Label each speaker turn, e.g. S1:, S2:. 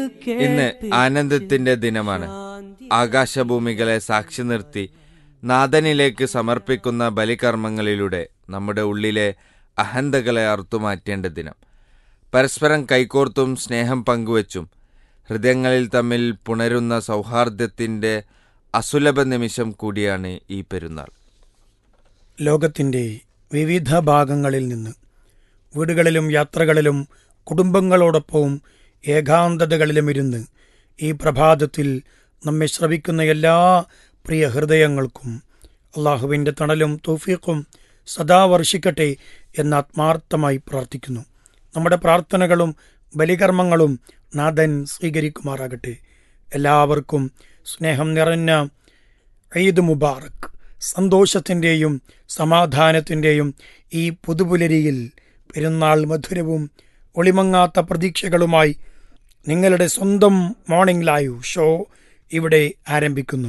S1: ഇന്ന് ആനന്ദത്തിന്റെ ദിനമാണ് ആകാശഭൂമികളെ സാക്ഷി നിർത്തി നാഥനിലേക്ക് സമർപ്പിക്കുന്ന ബലികർമ്മങ്ങളിലൂടെ നമ്മുടെ ഉള്ളിലെ അഹന്തകളെ അറുത്തുമാറ്റേണ്ട ദിനം പരസ്പരം കൈകോർത്തും സ്നേഹം പങ്കുവച്ചും ഹൃദയങ്ങളിൽ തമ്മിൽ പുണരുന്ന സൗഹാർദ്ദത്തിന്റെ അസുലഭ നിമിഷം കൂടിയാണ് ഈ പെരുന്നാൾ
S2: ലോകത്തിൻ്റെ വിവിധ ഭാഗങ്ങളിൽ നിന്ന് വീടുകളിലും യാത്രകളിലും കുടുംബങ്ങളോടൊപ്പവും ഏകാന്തതകളിലും ഇരുന്ന് ഈ പ്രഭാതത്തിൽ നമ്മെ ശ്രവിക്കുന്ന എല്ലാ പ്രിയ ഹൃദയങ്ങൾക്കും അള്ളാഹുവിൻ്റെ തണലും തൗഫീഖും സദാ വർഷിക്കട്ടെ എന്ന് ആത്മാർത്ഥമായി പ്രാർത്ഥിക്കുന്നു നമ്മുടെ പ്രാർത്ഥനകളും ബലികർമ്മങ്ങളും നാഥൻ സ്വീകരിക്കുമാറാകട്ടെ എല്ലാവർക്കും സ്നേഹം നിറഞ്ഞ ഈദ് മുബാറക് സന്തോഷത്തിൻ്റെയും സമാധാനത്തിൻ്റെയും ഈ പുതുപുലരിയിൽ പെരുന്നാൾ മധുരവും ഒളിമങ്ങാത്ത പ്രതീക്ഷകളുമായി നിങ്ങളുടെ സ്വന്തം മോർണിംഗ് ലൈവ് ഷോ ഇവിടെ ആരംഭിക്കുന്നു